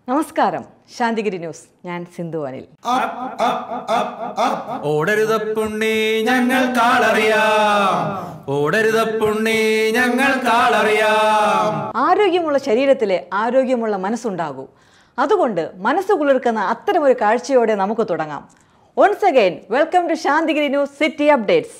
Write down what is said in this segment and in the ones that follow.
നമസ്കാരം ശാന്തിഗിരി ന്യൂസ് ഞാൻ സിന്ധു അനിൽ ഓടരുതപ്പുണ്ണി ഞങ്ങൾ കാളറിയാം ഓടരുതപ്പുണ്ണി ഞങ്ങൾ കാളറിയാം ആരോഗ്യമുള്ള ശരീരത്തിലെ ആരോഗ്യമുള്ള മനസ്സുണ്ടാകൂ അതുകൊണ്ട് മനസ്സ് കുളിർക്കുന്ന അത്തരമൊരു കാഴ്ചയോടെ നമുക്ക് തുടങ്ങാം once again welcome to Santhigiri news city updates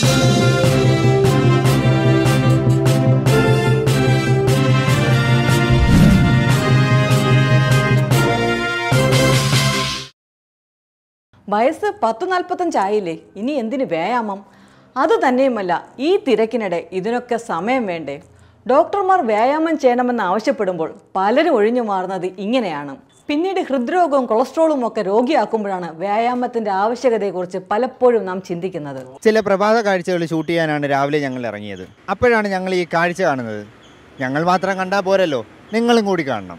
വയസ്സ് പത്ത് നാൽപ്പത്തഞ്ചായില്ലേ ഇനി എന്തിന് വ്യായാമം അത് തന്നെയുമല്ല ഈ തിരക്കിനിടെ ഇതിനൊക്കെ സമയം വേണ്ടേ ഡോക്ടർമാർ വ്യായാമം ചെയ്യണമെന്ന് ആവശ്യപ്പെടുമ്പോൾ പലരും ഒഴിഞ്ഞു മാറുന്നത് ഇങ്ങനെയാണ് പിന്നീട് ഹൃദ്രോഗവും കൊളസ്ട്രോളും ഒക്കെ രോഗിയാക്കുമ്പോഴാണ് വ്യായാമത്തിന്റെ ആവശ്യകതയെക്കുറിച്ച് പലപ്പോഴും നാം ചിന്തിക്കുന്നത് ചില പ്രഭാത കാഴ്ചകൾ ഷൂട്ട് ചെയ്യാനാണ് രാവിലെ ഞങ്ങൾ ഇറങ്ങിയത് അപ്പോഴാണ് ഞങ്ങൾ ഈ കാഴ്ച കാണുന്നത് ഞങ്ങൾ മാത്രം കണ്ടാൽ പോരല്ലോ നിങ്ങളും കൂടി കാണണം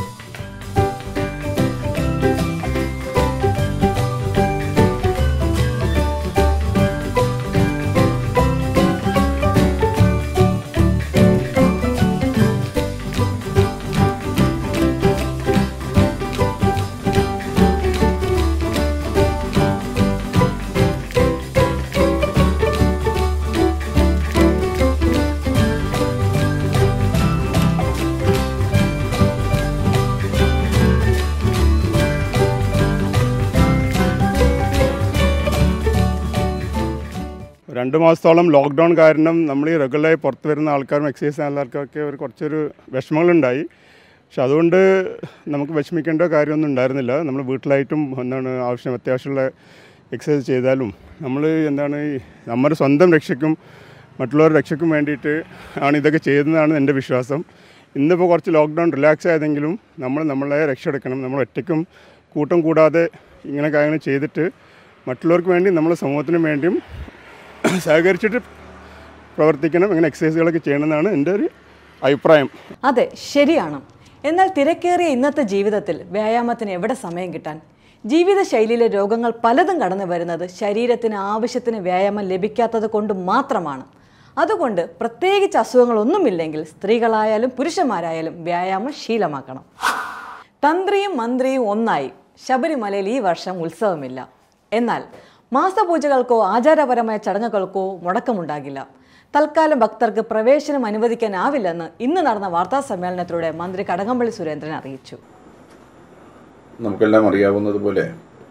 രണ്ട് മാസത്തോളം ലോക്ക്ഡൗൺ കാരണം നമ്മൾ ഈ റെഗുലറായി പുറത്ത് വരുന്ന ആൾക്കാരും എക്സസൈസ് ചെയ്യുന്ന ആൾക്കാർക്കൊക്കെ ഒരു കുറച്ചൊരു വിഷമങ്ങളുണ്ടായി പക്ഷെ അതുകൊണ്ട് നമുക്ക് വിഷമിക്കേണ്ട കാര്യമൊന്നും ഉണ്ടായിരുന്നില്ല നമ്മൾ വീട്ടിലായിട്ടും എന്താണ് ആവശ്യം അത്യാവശ്യമുള്ള എക്സസൈസ് ചെയ്താലും നമ്മൾ എന്താണ് ഈ നമ്മുടെ സ്വന്തം രക്ഷയ്ക്കും മറ്റുള്ളവരുടെ രക്ഷയ്ക്കും വേണ്ടിയിട്ട് ആണ് ഇതൊക്കെ ചെയ്യുന്നതാണ് എൻ്റെ വിശ്വാസം ഇന്നിപ്പോൾ കുറച്ച് ലോക്ക്ഡൗൺ റിലാക്സ് ആയതെങ്കിലും നമ്മൾ നമ്മളെ രക്ഷയെടുക്കണം നമ്മൾ ഒറ്റയ്ക്കും കൂട്ടം കൂടാതെ ഇങ്ങനെ കാര്യങ്ങൾ ചെയ്തിട്ട് മറ്റുള്ളവർക്ക് വേണ്ടി നമ്മുടെ സമൂഹത്തിന് വേണ്ടിയും സഹകരിച്ചിട്ട് പ്രവർത്തിക്കണം ഇങ്ങനെ എക്സസൈസുകളൊക്കെ ചെയ്യണമെന്നാണ് എൻ്റെ ഒരു അഭിപ്രായം അതെ ശരിയാണ് എന്നാൽ തിരക്കേറിയ ഇന്നത്തെ ജീവിതത്തിൽ വ്യായാമത്തിന് എവിടെ സമയം കിട്ടാൻ ജീവിതശൈലിയിലെ രോഗങ്ങൾ പലതും കടന്നു വരുന്നത് ശരീരത്തിന് ആവശ്യത്തിന് വ്യായാമം ലഭിക്കാത്തത് കൊണ്ട് മാത്രമാണ് അതുകൊണ്ട് പ്രത്യേകിച്ച് അസുഖങ്ങളൊന്നുമില്ലെങ്കിൽ സ്ത്രീകളായാലും പുരുഷന്മാരായാലും വ്യായാമം ശീലമാക്കണം തന്ത്രിയും മന്ത്രിയും ഒന്നായി ശബരിമലയിൽ ഈ വർഷം ഉത്സവമില്ല എന്നാൽ മാസപൂജകൾക്കോ ആചാരപരമായ ചടങ്ങുകൾക്കോ മുടക്കമുണ്ടാകില്ല തൽക്കാലം ഭക്തർക്ക് പ്രവേശനം അനുവദിക്കാനാവില്ലെന്ന് ഇന്ന് നടന്ന വാർത്താ സമ്മേളനത്തിലൂടെ മന്ത്രി കടകംപള്ളി സുരേന്ദ്രൻ അറിയിച്ചു നമുക്കെല്ലാം അറിയാവുന്നതുപോലെ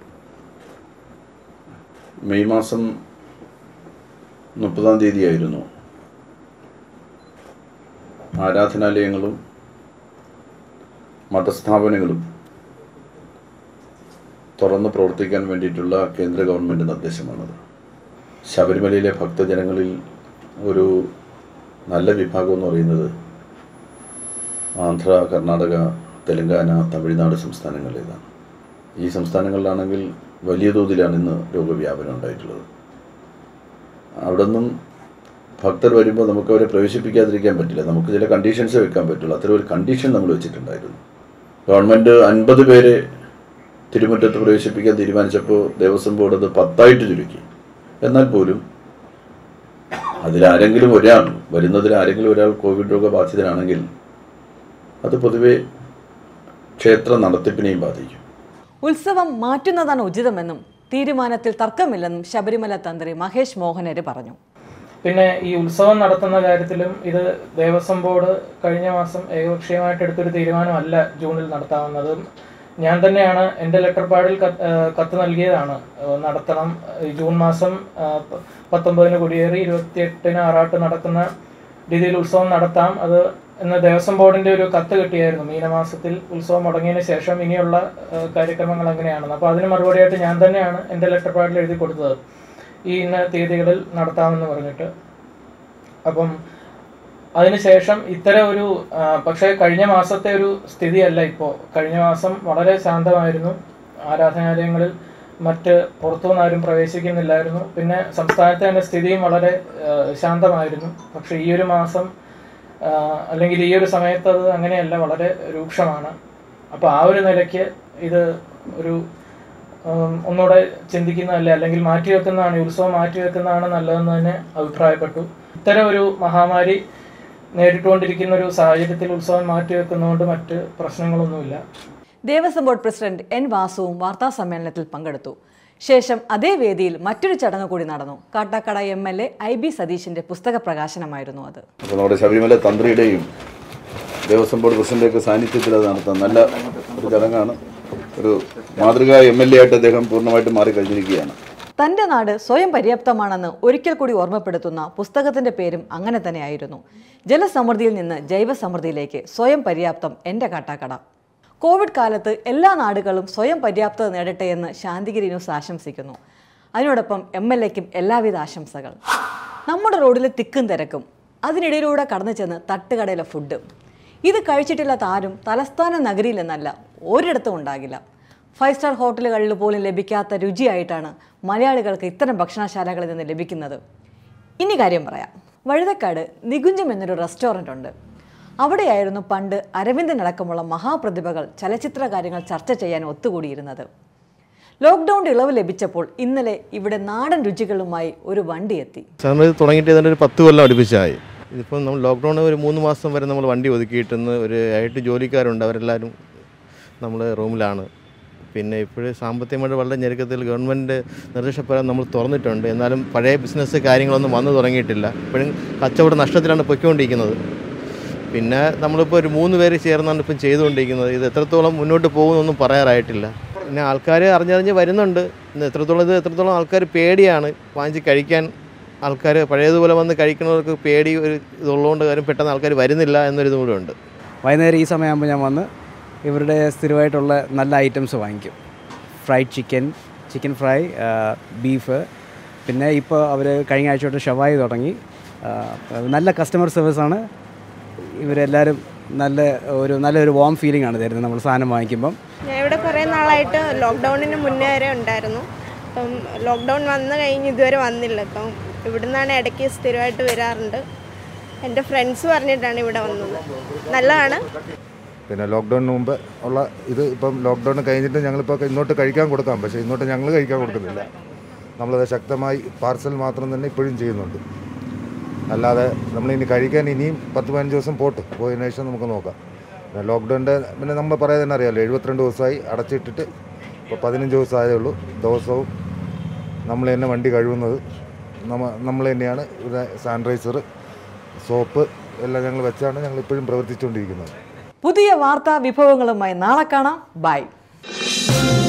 മെയ് മാസം മുപ്പതാം തീയതിയായിരുന്നു ആരാധനാലയങ്ങളും മതസ്ഥാപനങ്ങളും തുറന്ന് പ്രവർത്തിക്കാൻ വേണ്ടിയിട്ടുള്ള കേന്ദ്ര ഗവൺമെൻറ് നിർദ്ദേശമാണത് ശബരിമലയിലെ ഭക്തജനങ്ങളിൽ ഒരു നല്ല വിഭാഗം എന്ന് പറയുന്നത് ആന്ധ്ര കർണാടക തെലങ്കാന തമിഴ്നാട് സംസ്ഥാനങ്ങളിലേതാണ് ഈ സംസ്ഥാനങ്ങളിലാണെങ്കിൽ വലിയ തോതിലാണ് ഇന്ന് രോഗവ്യാപനം ഉണ്ടായിട്ടുള്ളത് അവിടെ നിന്നും ഭക്തർ വരുമ്പോൾ നമുക്ക് അവരെ പ്രവേശിപ്പിക്കാതിരിക്കാൻ പറ്റില്ല നമുക്ക് ചില കണ്ടീഷൻസ് വെക്കാൻ പറ്റുള്ളൂ അത്തരം ഒരു കണ്ടീഷൻ നമ്മൾ വെച്ചിട്ടുണ്ടായിരുന്നു ഗവൺമെൻറ് അൻപത് പേരെ തിരുമുറ്റത്ത് പ്രവേശിപ്പിക്കാൻ തീരുമാനിച്ചപ്പോൾ ദേവസ്വം ബോർഡ് അത് പത്തായിട്ട് ചുരുക്കി എന്നാൽ പോലും അതിലാരെങ്കിലും ഒരാൾ വരുന്നതിൽ ആരെങ്കിലും ഒരാൾ കോവിഡ് രോഗബാധിതനാണെങ്കിൽ അത് പൊതുവെ ക്ഷേത്ര നടത്തിപ്പിനെയും ബാധിക്കും ഉത്സവം മാറ്റുന്നതാണ് ഉചിതമെന്നും തീരുമാനത്തിൽ തർക്കമില്ലെന്നും ശബരിമല തന്ത്രി മഹേഷ് മോഹനര് പറഞ്ഞു പിന്നെ ഈ ഉത്സവം നടത്തുന്ന കാര്യത്തിലും ഇത് ദേവസ്വം ബോർഡ് കഴിഞ്ഞ മാസം ഏകപക്ഷീയമായിട്ട് എടുത്തൊരു തീരുമാനമല്ല ജൂണിൽ നടത്താവുന്നതും ഞാൻ തന്നെയാണ് എൻ്റെ ലെറ്റർ പാഡിൽ കത്ത് ഏഹ് കത്ത് നൽകിയതാണ് ഏഹ് നടത്തണം ഈ ജൂൺ മാസം ആഹ് പ- പത്തൊമ്പതിന് കുടിയേറി ഇരുപത്തിയെട്ടിന് ആറാട്ട് നടക്കുന്ന രീതിയിൽ ഉത്സവം നടത്താം അത് എന്ന് ദേവസ്വം ബോർഡിന്റെ ഒരു കത്ത് കിട്ടിയായിരുന്നു മീനമാസത്തിൽ ഉത്സവം മുടങ്ങിയതിന് ശേഷം ഇനിയുള്ള ഏഹ് കാര്യക്രമങ്ങൾ എങ്ങനെയാണെന്ന് അപ്പോൾ അതിന് മറുപടിയായിട്ട് ഞാൻ തന്നെയാണ് എൻ്റെ ലെറ്റർ പാഡിൽ എഴുതി കൊടുത്തത് ഈ ഇന്ന തീയതികളിൽ നടത്താമെന്ന് പറഞ്ഞിട്ട് അപ്പം അതിനുശേഷം ഇത്തരം ഒരു ആ, പക്ഷേ കഴിഞ്ഞ മാസത്തെ ഒരു സ്ഥിതിയല്ല ഇപ്പോൾ കഴിഞ്ഞ മാസം വളരെ ശാന്തമായിരുന്നു ആരാധനാലയങ്ങളിൽ മറ്റ് പുറത്തുനിന്ന് ആരും പ്രവേശിക്കുന്നില്ലായിരുന്നു പിന്നെ സംസ്ഥാനത്തെ തന്നെ സ്ഥിതിയും വളരെ ആ, ശാന്തമായിരുന്നു പക്ഷേ ഈ ഒരു മാസം ആ, അല്ലെങ്കിൽ ഈ ഒരു സമയത്ത് അത് അങ്ങനെയല്ല വളരെ രൂക്ഷമാണ് അപ്പോൾ ആ ഒരു നിലയ്ക്ക് ഇത് ഒരു ഉം, ഒന്നുകൂടെ ചിന്തിക്കുന്നതല്ലേ അല്ലെങ്കിൽ മാറ്റിവെക്കുന്നതാണ് ഈ ഉത്സവം മാറ്റിവെക്കുന്നതാണ് നല്ലതെന്ന് തന്നെ അഭിപ്രായപ്പെട്ടു ഇത്തരം ഒരു മഹാമാരി നേരിട്ടുകൊണ്ടിരിക്കുന്ന ഒരു സാഹചര്യത്തിൽ ഉത്സവം മാറ്റിവെക്കുന്നതുകൊണ്ട് മറ്റ് പ്രശ്നങ്ങളൊന്നുമില്ല ദേവസ്വം ബോർഡ് പ്രസിഡന്റ് എൻ വാസുവും വാർത്താ സമ്മേളനത്തിൽ പങ്കെടുത്തു ശേഷം അതേ വേദിയിൽ മറ്റൊരു ചടങ്ങ് കൂടി നടന്നു Kattakada M L A I B സതീഷിന്റെ പുസ്തക പ്രകാശനമായിരുന്നു അത് അപ്പോൾ നമ്മുടെ ശബരിമല തന്ത്രിയുടെയും ദേവസ്വം ബോർഡ് പ്രസിഡന്റൊക്കെ സാന്നിധ്യത്തിൽ അത് നടത്താം നല്ല ഒരു ചടങ്ങാണ് ഒരു മാതൃകാ എം എൽ എ ആയിട്ട് അദ്ദേഹം പൂർണ്ണമായിട്ടും മാറിക്കഴിഞ്ഞിരിക്കുകയാണ് തന്റെ നാട് സ്വയം പര്യാപ്തമാണെന്ന് ഒരിക്കൽ കൂടി ഓർമ്മപ്പെടുത്തുന്ന പുസ്തകത്തിന്റെ പേരും അങ്ങനെ തന്നെയായിരുന്നു ജലസമൃദ്ധിയിൽ നിന്ന് ജൈവസമൃദ്ധിയിലേക്ക് സ്വയം പര്യാപ്തം എൻ്റെ കാട്ടാക്കട കോവിഡ് കാലത്ത് എല്ലാ നാടുകളും സ്വയം പര്യാപ്തത നേടട്ടെ എന്ന് ശാന്തിഗിരി ന്യൂസ് ആശംസിക്കുന്നു അതിനോടൊപ്പം എം എൽ എക്കും എല്ലാവിധ ആശംസകൾ നമ്മുടെ റോഡിലെ തിക്കും തിരക്കും അതിനിടയിലൂടെ കടന്നു ചെന്ന് തട്ടുകടയിലെ ഫുഡ് ഇത് കഴിച്ചിട്ടില്ലാത്ത ആരും തലസ്ഥാന നഗരിയിൽ എന്നല്ല ഒരിടത്തും ഉണ്ടാകില്ല ഫൈവ് സ്റ്റാർ ഹോട്ടലുകളിൽ പോലും ലഭിക്കാത്ത രുചിയായിട്ടാണ് മലയാളികൾക്ക് ഇത്തരം ഭക്ഷണശാലകളിൽ നിന്ന് ലഭിക്കുന്നത് ഇനി കാര്യം പറയാം വഴുതക്കാട് നികുഞ്ചം എന്നൊരു റെസ്റ്റോറൻ്റ് ഉണ്ട് അവിടെയായിരുന്നു പണ്ട് അരവിന്ദനടക്കമുള്ള മഹാപ്രതിഭകൾ ചലച്ചിത്ര കാര്യങ്ങൾ ചർച്ച ചെയ്യാൻ ഒത്തുകൂടിയിരുന്നത് ലോക്ക്ഡൗൺ ഇളവ് ലഭിച്ചപ്പോൾ ഇന്നലെ ഇവിടെ നാടൻ രുചികളുമായി ഒരു വണ്ടി എത്തി നമ്മൾ ഇത് തുടങ്ങിയിട്ട് ഏതാണ്ട് ഒരു പത്ത് കൊല്ലം അടുപ്പിച്ചായി ഇതിപ്പം നമ്മൾ ലോക്ക്ഡൗൺ ഒരു മൂന്ന് മാസം വരെ നമ്മൾ വണ്ടി ഒതുക്കിയിട്ടെന്ന് ഒരു എട്ട് ജോലിക്കാരുണ്ട് അവരെല്ലാവരും നമ്മൾ റൂമിലാണ് പിന്നെ ഇപ്പോഴും സാമ്പത്തികമായിട്ട് വളരെ ഞെരുക്കത്തിൽ ഗവൺമെൻറ് നിർദ്ദേശപ്രകാരം നമ്മൾ തുറന്നിട്ടുണ്ട് എന്നാലും പഴയ ബിസിനസ് കാര്യങ്ങളൊന്നും വന്നു തുടങ്ങിയിട്ടില്ല ഇപ്പോഴും കച്ചവടം നഷ്ടത്തിലാണ് പൊയ്ക്കൊണ്ടിരിക്കുന്നത് പിന്നെ നമ്മളിപ്പോൾ ഒരു മൂന്ന് പേര് ചേർന്നാണ് ഇപ്പം ചെയ്തുകൊണ്ടിരിക്കുന്നത് ഇത് എത്രത്തോളം മുന്നോട്ട് പോകുമെന്നൊന്നും പറയാറായിട്ടില്ല പിന്നെ ആൾക്കാർ അറിഞ്ഞറിഞ്ഞ് വരുന്നുണ്ട് ഇന്ന് എത്രത്തോളം ഇത് എത്രത്തോളം ആൾക്കാർ പേടിയാണ് വാങ്ങിച്ച് കഴിക്കാൻ ആൾക്കാർ പഴയതുപോലെ വന്ന് കഴിക്കുന്നവർക്ക് പേടി ഒരു ഇതുള്ളതുകൊണ്ട് കാര്യം പെട്ടെന്ന് ആൾക്കാർ വരുന്നില്ല എന്നൊരിതും കൂടെ ഉണ്ട് വൈകുന്നേരം ഈ സമയമാകുമ്പോൾ ഞാൻ വന്ന് ഇവരുടെ സ്ഥിരമായിട്ടുള്ള നല്ല ഐറ്റംസ് വാങ്ങിക്കും fried chicken chicken fry beef പിന്നെ ഇപ്പോൾ അവർ കഴിഞ്ഞ ആഴ്ച തൊട്ട് ഷവായി തുടങ്ങി ആ, നല്ല കസ്റ്റമർ സർവീസാണ് ഇവരെല്ലാവരും നല്ല ഒരു നല്ലൊരു വാം ഫീലിംഗ് ആണ് തരുന്നത് നമ്മൾ സാധനം വാങ്ങിക്കുമ്പം ഞാൻ ഇവിടെ കുറേ നാളായിട്ട് ലോക്ക്ഡൗണിന് മുന്നേ വരെ ഉണ്ടായിരുന്നു അപ്പം ലോക്ക്ഡൗൺ വന്നു കഴിഞ്ഞ് ഇതുവരെ വന്നില്ല അപ്പം ഇവിടുന്നാണ് ഇടയ്ക്ക് സ്ഥിരമായിട്ട് വരാറുണ്ട് എൻ്റെ ഫ്രണ്ട്സ് പറഞ്ഞിട്ടാണ് ഇവിടെ വന്നത് നല്ലതാണ് പിന്നെ ലോക്ക്ഡൗണിന് മുമ്പ് ഉള്ള ഇത് ഇപ്പം ലോക്ക്ഡൗൺ കഴിഞ്ഞിട്ട് ഞങ്ങളിപ്പോൾ ഇങ്ങോട്ട് കഴിക്കാൻ കൊടുക്കാം പക്ഷേ ഇങ്ങോട്ട് ഞങ്ങൾ കഴിക്കാൻ കൊടുക്കുന്നില്ല നമ്മളത് ശക്തമായി പാർസൽ മാത്രം തന്നെ ഇപ്പോഴും ചെയ്യുന്നുണ്ട് അല്ലാതെ നമ്മളിനി കഴിക്കാൻ ഇനിയും പത്ത് പതിനഞ്ച് ദിവസം പോട്ട് പോയതിനു ശേഷം നമുക്ക് നോക്കാം പിന്നെ ലോക്ക്ഡൗണിൻ്റെ പിന്നെ നമ്മൾ പറയാൻ തന്നെ അറിയാമല്ലോ എഴുപത്തിരണ്ട് ദിവസമായി അടച്ചിട്ടിട്ട് ഇപ്പോൾ പതിനഞ്ച് ദിവസമായതേ ഉള്ളൂ ദിവസവും നമ്മൾ തന്നെ വണ്ടി കഴുകുന്നത് നമ്മ നമ്മൾ തന്നെയാണ് ഇവിടെ സാനിറ്റൈസർ സോപ്പ് എല്ലാം ഞങ്ങൾ വെച്ചാണ് ഞങ്ങൾ ഇപ്പോഴും പ്രവർത്തിച്ചുകൊണ്ടിരിക്കുന്നത് പുതിയ വാർത്താ വിഭവങ്ങളുമായി നാളെ കാണാം ബൈ